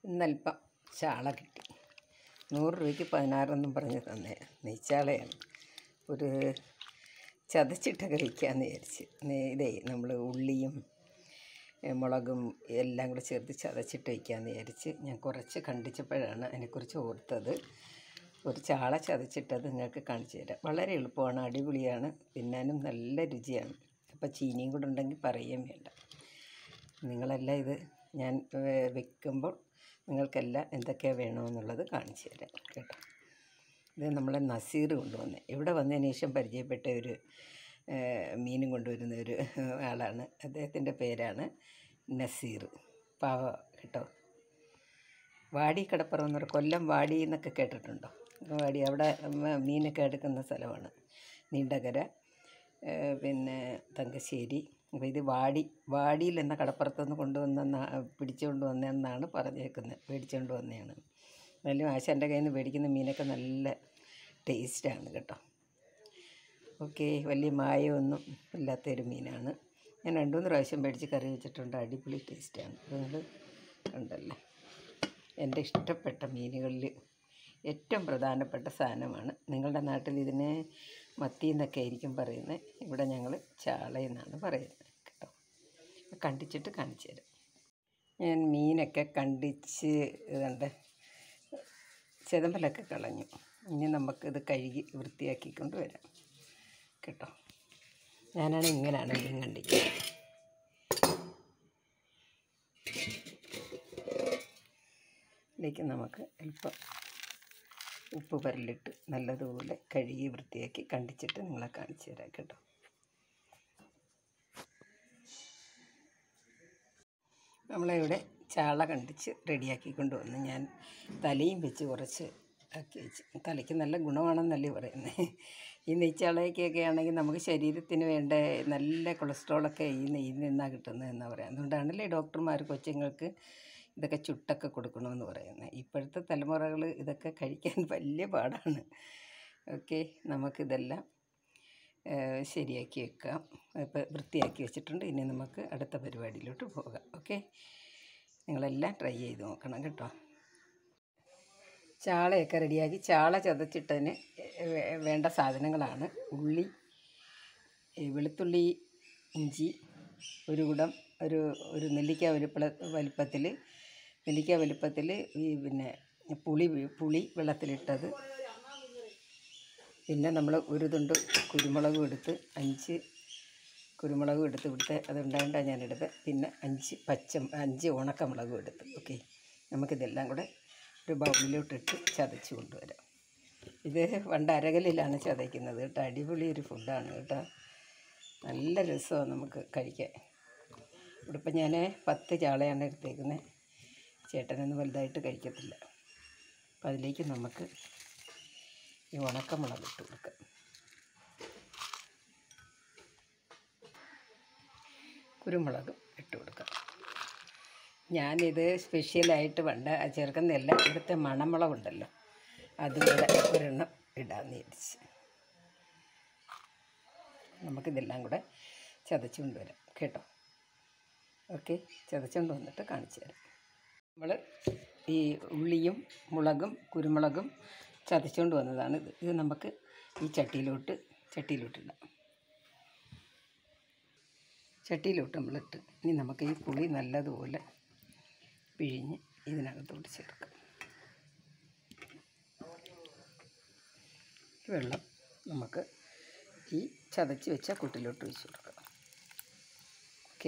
ഇന്നൽപ്പം ചാള കിട്ടി നൂറ് രൂപയ്ക്ക് പതിനാറെന്നും പറഞ്ഞ് തന്നെ നെയ്ച്ചാളയാണ് ഒരു ചതച്ചിട്ടൊക്കെ വയ്ക്കാമെന്ന് വിചാരിച്ച് നേ- ഇതേ നമ്മൾ ഉള്ളിയും ഏ, മുളകും എല്ലാം കൂടെ ചേർത്ത് ചതച്ചിട്ട് വയ്ക്കാമെന്ന് വിചാരിച്ച് ഞാൻ കുറച്ച് കണ്ടിച്ചപ്പോഴാണ് അതിനെക്കുറിച്ച് ഓർത്തത് ഒരു ചാള ചതച്ചിട്ടത് നിങ്ങൾക്ക് കാണിച്ചു തരാം വളരെ എളുപ്പമാണ് അടിപൊളിയാണ് തിന്നാനും നല്ല രുചിയാണ് അപ്പോൾ ചീനിയും കൂടെ ഉണ്ടെങ്കിൽ പറയുകയും വേണ്ട നിങ്ങളെല്ലാം ഇത് ഞാൻ ഏ, വെക്കുമ്പോൾ നിങ്ങൾക്കെല്ലാം എന്തൊക്കെയാണ് വേണമെന്നുള്ളത് കാണിച്ചു തരാം കേട്ടോ ഇത് നമ്മളെ നസീർ കൊണ്ടുവന്നത് ഇവിടെ വന്നതിന് ശേഷം പരിചയപ്പെട്ട ഒരു ഏ, മീനും കൊണ്ടുവരുന്ന ഒരു ആളാണ് അദ്ദേഹത്തിൻ്റെ പേരാണ് നസീർ പാവ കേട്ടോ വാടി കടപ്പുറം എന്ന് പറഞ്ഞാൽ കൊല്ലം വാടി എന്നൊക്കെ കേട്ടിട്ടുണ്ടോ വാടി അവിടെ മ- മീനൊക്കെ എടുക്കുന്ന സ്ഥലമാണ് നീണ്ടകര ഏ, പിന്നെ തങ്കശ്ശേരി അപ്പോൾ ഇത് വാടി വാടിയിൽ എന്ന കടപ്പുറത്തുനിന്ന് കൊണ്ടുവന്ന പിടിച്ചുകൊണ്ട് വന്നതെന്നാണ് പറഞ്ഞേക്കുന്നത് മേടിച്ചുകൊണ്ട് വന്നതാണ് എന്നാലും ആശാൻ്റെ കയ്യിൽ നിന്ന് മേടിക്കുന്ന മീനൊക്കെ നല്ല ടേസ്റ്റാണ് കേട്ടോ ഓക്കെ വലിയ മായമൊന്നും ഇല്ലാത്തൊരു മീനാണ് ഞാൻ രണ്ട് മൂന്ന് പ്രാവശ്യം മേടിച്ച് കറി വെച്ചിട്ടുണ്ട് അടിപൊളി ടേസ്റ്റാണ് നിങ്ങൾ കണ്ടല്ലേ എൻ്റെ ഇഷ്ടപ്പെട്ട മീനുകളിൽ ഏറ്റവും പ്രധാനപ്പെട്ട സാധനമാണ് നിങ്ങളുടെ നാട്ടിൽ ഇതിനെ മത്തി എന്നൊക്കെ ആയിരിക്കും പറയുന്നത് ഇവിടെ ഞങ്ങൾ ചാള എന്നാണ് പറയുന്നത് കേട്ടോ കണ്ടിച്ചിട്ട് കാണിച്ചു തരാം ഞാൻ മീനൊക്കെ കണ്ടിച്ച് ഇതുണ്ട് ചെതമ്പലൊക്കെ കളഞ്ഞു ഇനി നമുക്കിത് കഴുകി വൃത്തിയാക്കിക്കൊണ്ട് വരാം കേട്ടോ ഞാനാണ് ഇങ്ങനെയാണ് മീൻ കണ്ടിക്കുന്നത് ഇതിലേക്ക് നമുക്ക് അല്പം ഉപ്പ് പരലിട്ട് നല്ലതുപോലെ കഴുകി വൃത്തിയാക്കി കണ്ടിച്ചിട്ട് നിങ്ങളെ കാണിച്ചു തരാം കേട്ടോ നമ്മളിവിടെ ചാള കണ്ടിച്ച് റെഡിയാക്കി കൊണ്ടുവന്ന് ഞാൻ തലയും വെച്ച് കുറച്ച് ആക്കി വെച്ച് തലയ്ക്ക് നല്ല ഗുണമാണെന്നല്ലേ പറയുന്നത് ഈ നെയ്ച്ചാളയ്ക്കൊക്കെ ആണെങ്കിൽ നമുക്ക് ശരീരത്തിന് വേണ്ട നല്ല കൊളസ്ട്രോളൊക്കെ ഈ നെയ്യിൽ നിന്നാണ് കിട്ടുന്നത് എന്നാണ് പറയുന്നത് അതുകൊണ്ടാണല്ലേ ഡോക്ടർമാർ കൊച്ചുങ്ങൾക്ക് ഇതൊക്കെ ചുട്ടൊക്കെ കൊടുക്കണമെന്ന് പറയുന്നത് ഇപ്പോഴത്തെ തലമുറകൾ ഇതൊക്കെ കഴിക്കാൻ വലിയ പാടാണ് ഓക്കെ നമുക്കിതെല്ലാം ഏഹ്, ശരിയാക്കി വെക്കാം ഇപ്പോൾ വൃത്തിയാക്കി വെച്ചിട്ടുണ്ട് ഇനി നമുക്ക് അടുത്ത പരിപാടിയിലോട്ട് പോകാം ഓക്കെ നിങ്ങളെല്ലാം ട്രൈ ചെയ്ത് നോക്കണം കേട്ടോ ചാളയൊക്കെ റെഡിയാക്കി ചാള ചതച്ചിട്ടതിന് വേ- വേണ്ട സാധനങ്ങളാണ് ഉള്ളി ഈ വെളുത്തുള്ളി ഇഞ്ചി ഒരു കുടം ഒരു ഒരു നെല്ലിക്ക വലിപ്പ വലിപ്പത്തിൽ നെല്ലിക്ക വലിപ്പത്തിൽ ഈ പിന്നെ പുളി വി- പുളി വെള്ളത്തിലിട്ടത് പിന്നെ നമ്മൾ ഒരു തുണ്ട് കുരുമുളകും എടുത്ത് അഞ്ച് കുരുമുളകും എടുത്ത് ഇവിടുത്തെ അതുണ്ടായിട്ടാണ് ഞാനെടുത്ത് പിന്നെ അഞ്ച് പച്ച അഞ്ച് ഉണക്കമുളകും എടുത്ത് ഓക്കെ നമുക്കിതെല്ലാം കൂടെ ഒരു ബൗളിലോട്ടിട്ട് ചതച്ച് കൊണ്ടുവരാം ഇത് പണ്ട് അരകലിലാണ് ചതയ്ക്കുന്നത് കേട്ടോ അടിപൊളി ഒരു ഫുഡാണ് കേട്ടോ നല്ല രസമാണ് നമുക്ക് കഴിക്കാൻ ഇവിടെ ഇപ്പം ഞാൻ പത്ത് ചാളയാണ് എടുത്തേക്കുന്നത് ചേട്ടനൊന്നും വലുതായിട്ട് കഴിക്കത്തില്ല അപ്പം അതിലേക്ക് നമുക്ക് ഈ ഉണക്കമുളക് ഇട്ട് കൊടുക്കാം കുരുമുളകും ഇട്ട് കൊടുക്കാം ഞാനിത് സ്പെഷ്യലായിട്ട് പണ്ട് ചേർക്കുന്നില്ല ഇവിടുത്തെ മണമുളകുണ്ടല്ലോ അതും കൂടെ ഒരെണ്ണം ഇടാമെന്ന് വിചാരിച്ച് നമുക്കിതെല്ലാം കൂടെ ചതച്ചുകൊണ്ട് വരാം കേട്ടോ ഓക്കെ ചതച്ചുകൊണ്ട് വന്നിട്ട് കാണിച്ചു തരാം നമ്മൾ ഈ ഉള്ളിയും മുളകും കുരുമുളകും ചതച്ചുകൊണ്ട് വന്നതാണ് ഇത് ഇത് നമുക്ക് ഈ ചട്ടിയിലോട്ട് ചട്ടിയിലോട്ടിടാം ചട്ടിയിലോട്ട് നമ്മളിട്ട് ഇനി നമുക്ക് ഈ പുളി നല്ലതുപോലെ പിഴിഞ്ഞ് ഇതിനകത്തോട്ട് ചേർക്കാം ഈ വെള്ളം നമുക്ക് ഈ ചതച്ച് വെച്ച കൂട്ടിലോട്ട് ഒഴിച്ച് കൊടുക്കാം ഓക്കെ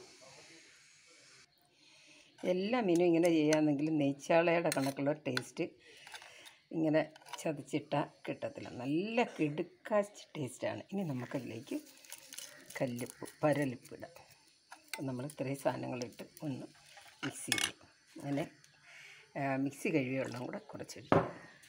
എല്ലാ മീനും ഇങ്ങനെ ചെയ്യാമെന്നെങ്കിൽ നെയ്ച്ചാളയുടെ കണക്കുള്ള ടേസ്റ്റ് ഇങ്ങനെ ചതച്ചിട്ടാൽ കിട്ടത്തില്ല നല്ല കിടുക്കാച്ച് ടേസ്റ്റാണ് ഇനി നമുക്കതിലേക്ക് കല്ലുപ്പ് പരലിപ്പ് ഇടാം അപ്പം നമ്മൾ ഇത്രയും സാധനങ്ങളിട്ട് ഒന്ന് മിക്സ് ചെയ്യും അങ്ങനെ ആ, മിക്സി കഴുകിയ വെള്ളം കൂടെ കുറച്ചെടുക്കും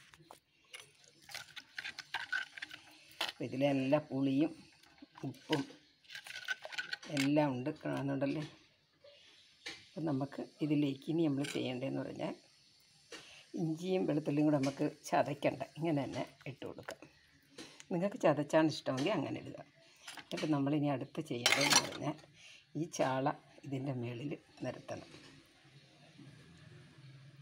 അപ്പോൾ ഇതിലെല്ലാം പുളിയും ഉപ്പും എല്ലാം ഉണ്ട് കാണുന്നുണ്ടല്ലേ അപ്പം നമുക്ക് ഇതിലേക്ക് ഇനി നമ്മൾ ചെയ്യേണ്ടതെന്ന് പറഞ്ഞാൽ ഇഞ്ചിയും വെളുത്തുള്ളിയും കൂടെ നമുക്ക് ചതയ്ക്കണ്ട ഇങ്ങനെ തന്നെ ഇട്ട് കൊടുക്കാം നിങ്ങൾക്ക് ചതച്ചാണ് ഇഷ്ടമെങ്കിൽ അങ്ങനെ ഇടുക എന്നിട്ട് നമ്മളിനി അടുത്ത് ചെയ്യേണ്ടതെന്ന് പറഞ്ഞാൽ ഈ ചാള ഇതിൻ്റെ മുകളിൽ നിരത്തണം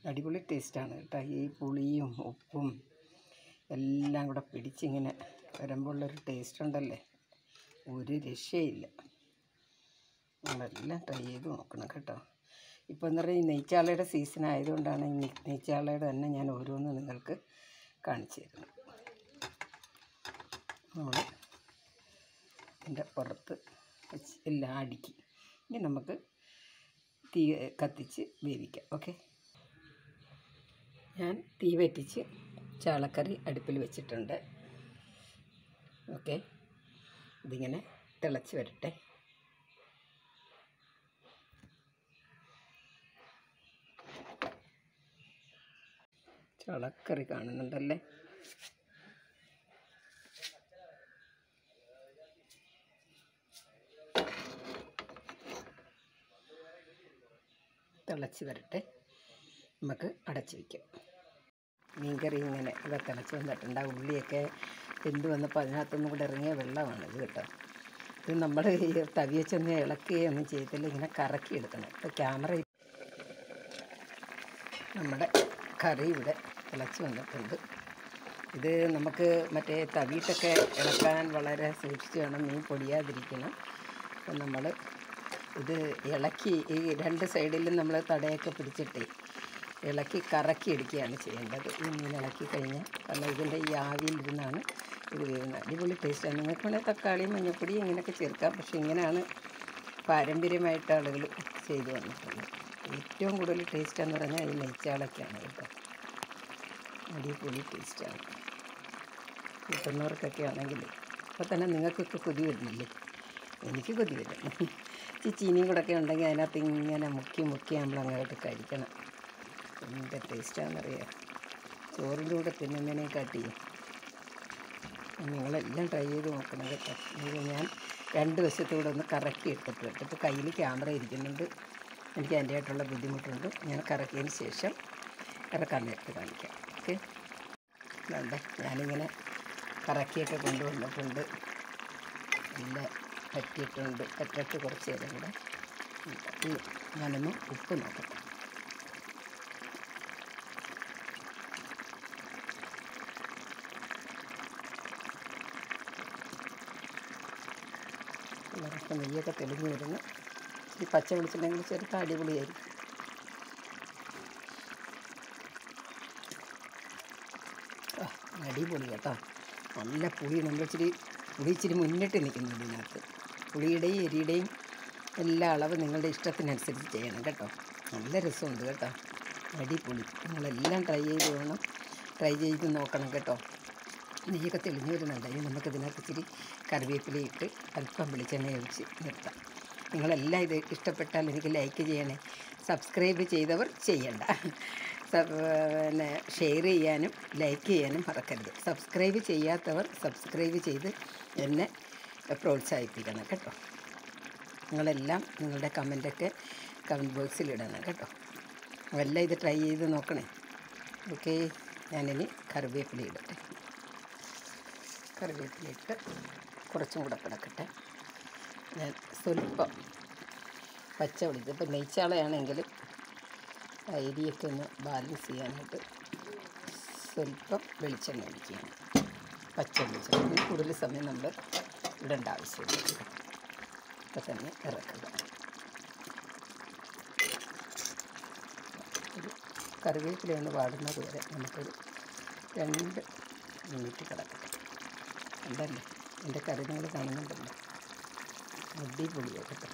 അടിപൊളി ടേസ്റ്റാണ് കേട്ടോ ഈ പുളിയും ഉപ്പും എല്ലാം കൂടെ പിടിച്ചിങ്ങനെ വരുമ്പോഴുള്ളൊരു ടേസ്റ്റ് ഉണ്ടല്ലേ ഒരു രക്ഷയില്ല നമ്മളെല്ലാം ട്രൈ ചെയ്ത് നോക്കണം കേട്ടോ ഇപ്പോൾ എന്ന് പറഞ്ഞാൽ ഈ നെയ്ച്ചാളയുടെ സീസൺ ആയതുകൊണ്ടാണ് ഈ നെ- നെയ്ച്ചാളയുടെ തന്നെ ഞാൻ ഓരോന്ന് നിങ്ങൾക്ക് കാണിച്ചു തരുന്നത് നമ്മൾ ഇതിൻ്റെ പുറത്ത് വെച്ച് എല്ലാം അടുക്കി ഇനി നമുക്ക് തീ കത്തിച്ച് വേവിക്കാം ഓക്കെ ഞാൻ തീ വെറ്റിച്ച് ചാളക്കറി അടുപ്പിൽ വെച്ചിട്ടുണ്ട് ഓക്കെ ഇതിങ്ങനെ തിളച്ച് വരട്ടെ ചാളക്കറി കാണുന്നുണ്ടല്ലേ തിളച്ച് വരട്ടെ നമുക്ക് അടച്ച് വയ്ക്കാം മീൻകറി ഇങ്ങനെ ഇവിടെ തിളച്ച് വന്നിട്ടുണ്ട് ആ ഉള്ളിയൊക്കെ വെന്ത് വന്നപ്പോൾ അതിനകത്തുനിന്ന് കൂടെ ഇറങ്ങിയ വെള്ളമാണ് ഇത് കേട്ടോ ഇത് നമ്മൾ ഈ തവി വെച്ചൊന്ന് ഇളക്കുകയൊന്നും ചെയ്തില്ല ഇങ്ങനെ കറക്കി എടുക്കണം ഇപ്പോൾ ക്യാമറ നമ്മുടെ കറി ഇവിടെ തിളച്ച് വന്നിട്ടുണ്ട് ഇത് നമുക്ക് മറ്റേ തവിയിട്ടൊക്കെ ഇളക്കാൻ വളരെ സൂക്ഷിച്ച് വേണം മീൻ പൊടിയാതിരിക്കണം അപ്പം നമ്മൾ ഇത് ഇളക്കി ഈ രണ്ട് സൈഡിലും നമ്മൾ തടയൊക്കെ പിടിച്ചിട്ട് ഇളക്കി കറക്കി എടുക്കുകയാണ് ചെയ്യേണ്ടത് ഈ മീൻ ഇളക്കി കഴിഞ്ഞാൽ കാരണം ഇതിൻ്റെ ഈ ആവിയിലിരുന്നാണ് ഇത് വേവുന്നത് അടിപൊളി ടേസ്റ്റാണ് നിങ്ങൾക്ക് വേണമെങ്കിൽ തക്കാളി മഞ്ഞൾപ്പൊടി ഇങ്ങനെയൊക്കെ ചേർക്കാം പക്ഷേ ഇങ്ങനെയാണ് പാരമ്പര്യമായിട്ട് ആളുകൾ ചെയ്തു വന്നിട്ടുള്ളത് ഏറ്റവും കൂടുതൽ ടേസ്റ്റ് എന്ന് പറഞ്ഞാൽ ഈ നെയ്ച്ചാളൊക്കെയാണ് കേട്ടോ അടിപൊളി ടേസ്റ്റാണ് കിട്ടുന്നവർക്കൊക്കെ ആണെങ്കിൽ അപ്പോൾ തന്നെ നിങ്ങൾക്കൊക്കെ കൊതി വരുന്നില്ലേ എനിക്ക് കൊതി വരും ഈ ചീനിയും കൂടെ ഒക്കെ ഉണ്ടെങ്കിൽ അതിനകത്ത് ഇങ്ങനെ മുക്കി മുക്കി നമ്മൾ അങ്ങോട്ട് കഴിക്കണം എന്ത് ടേസ്റ്റാണെന്നറിയാം ചോറിൻ്റെ കൂടെ തിന്നുന്നതിനെ കാട്ടി നിങ്ങളെല്ലാം ട്രൈ ചെയ്ത് നോക്കണം കേട്ടോ ഇത് ഞാൻ രണ്ട് വശത്തൂടെ ഒന്ന് കറക്കി എടുത്തിട്ട് കേട്ടോ ഇപ്പോൾ കയ്യിൽ ക്യാമറ ഇരിക്കുന്നുണ്ട് എനിക്ക് അതിൻ്റെതായിട്ടുള്ള ബുദ്ധിമുട്ടുണ്ട് ഞാൻ കറക്കിയതിന് ശേഷം ഇറക്കാൻ നേരത്ത് കാണിക്കാം ഓക്കെ വേണ്ടേ ഞാനിങ്ങനെ കറക്കിയൊക്കെ കൊണ്ടുവന്നിട്ടുണ്ട് എല്ലാം പറ്റിയിട്ടുണ്ട് പറ്റിട്ട് കുറച്ച് നേരം കൂടെ ഈ ഞാനൊന്ന് ഉപ്പ് നോക്കട്ടെ പിള്ളേരൊക്കെ നെയ്യൊക്കെ തെളിഞ്ഞ് വരുന്നു ഈ പച്ച വെളിച്ചിട്ടുണ്ടെങ്കിൽ ചെറുത്ത അടിപൊളിയായിരിക്കും ആ, അടിപൊളി കേട്ടോ നല്ല പുളി നമ്മൾ ഇച്ചിരി പുളി ഇച്ചിരി മുന്നിട്ട് നിൽക്കുന്നുണ്ട് ഇതിനകത്ത് പുളിയുടെയും എരിയുടെയും എല്ലാ അളവ് നിങ്ങളുടെ ഇഷ്ടത്തിനനുസരിച്ച് ചെയ്യണം കേട്ടോ നല്ല രസമുണ്ട് കേട്ടോ അടിപൊളി നിങ്ങളെല്ലാം ട്രൈ ചെയ്ത് വേണം ട്രൈ ചെയ്ത് നോക്കണം കേട്ടോ നെയ്യൊക്കെ തെളിഞ്ഞു വരുന്നുണ്ട് ഇനി നമുക്ക് ഇതിനകത്ത് ഇച്ചിരി കറിവേപ്പില ഇട്ട് അല്പം വെളിച്ചെണ്ണ ഒഴിച്ച് നിർത്താം നിങ്ങളെല്ലാം ഇത് ഇഷ്ടപ്പെട്ടാൽ എനിക്ക് ലൈക്ക് ചെയ്യണേ സബ്സ്ക്രൈബ് ചെയ്തവർ ചെയ്യണ്ട സബ് പിന്നെ ഷെയർ ചെയ്യാനും ലൈക്ക് ചെയ്യാനും മറക്കരുത് സബ്സ്ക്രൈബ് ചെയ്യാത്തവർ സബ്സ്ക്രൈബ് ചെയ്ത് എന്നെ പ്രോത്സാഹിപ്പിക്കണം കേട്ടോ നിങ്ങളെല്ലാം നിങ്ങളുടെ കമൻറ്റൊക്കെ കമൻറ്റ് ബോക്സിൽ ഇടണം കേട്ടോ എല്ലാം ഇത് ട്രൈ ചെയ്ത് നോക്കണേ ഓക്കെ ഞാനിനി കറിവേപ്പില ഇടട്ടെ കറിവേപ്പില ഇട്ട് കുറച്ചും കൂടെ കിടക്കട്ടെ ഞാൻ സ്വല്പം പച്ച വെളിച്ചം ഇപ്പം നെയ്ച്ചാളയാണെങ്കിൽ ആ എരിയൊക്കെ ഒന്ന് ബാലൻസ് ചെയ്യാനായിട്ട് സ്വല്പം വെളിച്ചെണ്ണ ഒഴിക്കുകയാണ് പച്ച വെളിച്ചെണ്ണ ഇതിന് കൂടുതൽ സമയം നമ്മൾ ഇടേണ്ട ആവശ്യമില്ല ഇപ്പം തന്നെ ഇറക്കുക ഒരു കറിവേപ്പില ഒന്ന് വാടുന്നത് വരെ നമുക്കൊരു രണ്ട് മിനിറ്റ് കിടക്കട്ടെ ഉണ്ടല്ലേ എൻ്റെ കറി നിങ്ങൾ കാണുന്നുണ്ടല്ലോ അടിപൊളിയാക്കട്ടെ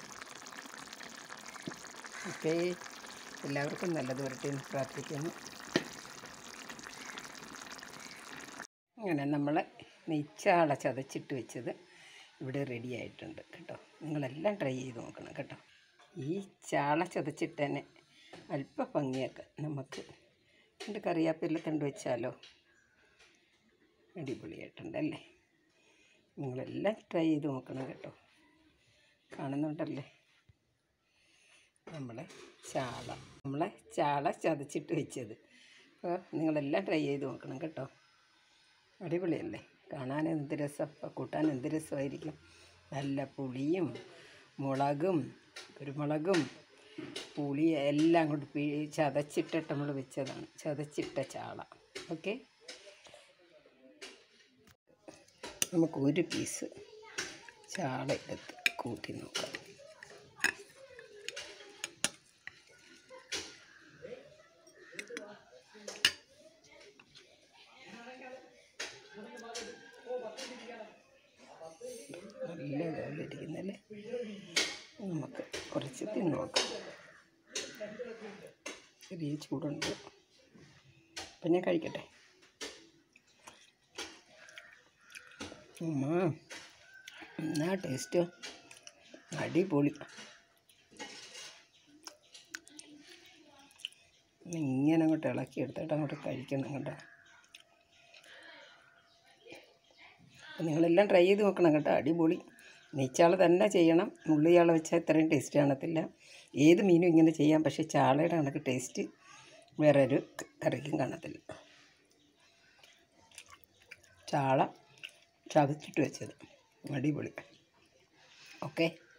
ഓക്കേ എല്ലാവർക്കും നല്ലത് വരട്ടെ എന്ന് പ്രാർത്ഥിക്കുന്നു അങ്ങനെ നമ്മൾ നെയ്ച്ചാള ചതച്ചിട്ട് വെച്ചത് ഇവിടെ റെഡി ആയിട്ടുണ്ട് കേട്ടോ നിങ്ങളെല്ലാം ട്രൈ ചെയ്ത് നോക്കണം കേട്ടോ ഈ ചാള ചതച്ചിട്ട് തന്നെ അല്പ ഭംഗിയൊക്കെ നമുക്ക് രണ്ട് കറിയാപ്പില്ല തണ്ട് വെച്ചാലോ അടിപൊളിയായിട്ടുണ്ടല്ലേ നിങ്ങളെല്ലാം ട്രൈ ചെയ്ത് നോക്കണം കേട്ടോ കാണുന്നുണ്ടല്ലേ നമ്മളെ ചാള നമ്മളെ ചാള ചതച്ചിട്ട് വെച്ചത് അപ്പോൾ നിങ്ങളെല്ലാം ട്രൈ ചെയ്ത് നോക്കണം കേട്ടോ അടിപൊളിയല്ലേ കാണാൻ എന്ത് രസം അപ്പോൾ കൂട്ടാൻ എന്ത് രസമായിരിക്കും നല്ല പുളിയും മുളകും കുരുമുളകും പുളി എല്ലാം കൊണ്ട് പി ചതച്ചിട്ടിട്ട് നമ്മൾ വെച്ചതാണ് ചതച്ചിട്ട ചാള ഓക്കെ നമുക്ക് ഒരു പീസ് ചാള എടുത്ത് കൂട്ടി നോക്കാം നല്ല ഇതുപോലെ ഇരിക്കുന്നല്ലേ നമുക്ക് കുറച്ച് തിന്ന് നോക്കാം ചെറിയ ചൂടുണ്ട് അപ്പം ഞാൻ കഴിക്കട്ടെ ഉമ്മ എന്നാ ടേസ്റ്റ് അടിപൊളി ഇങ്ങനെ അങ്ങോട്ട് ഇളക്കി എടുത്തിട്ട് അങ്ങോട്ട് കഴിക്കണം കേട്ടോ അപ്പം നിങ്ങളെല്ലാം ട്രൈ ചെയ്ത് നോക്കണം കേട്ടോ അടിപൊളി നെയ്ച്ചാള തന്നെ ചെയ്യണം ഉള്ളിയാള വെച്ചാൽ ഇത്രയും ടേസ്റ്റ് കാണത്തില്ല ഏത് മീനും ഇങ്ങനെ ചെയ്യാം പക്ഷേ ചാളയുടെ കണക്ക് ടേസ്റ്റ് വേറെ ഒരു കറിക്കും കാണത്തില്ല ചാള ചതച്ചിട്ട് വെച്ചത് അടിപൊളി ഓക്കെ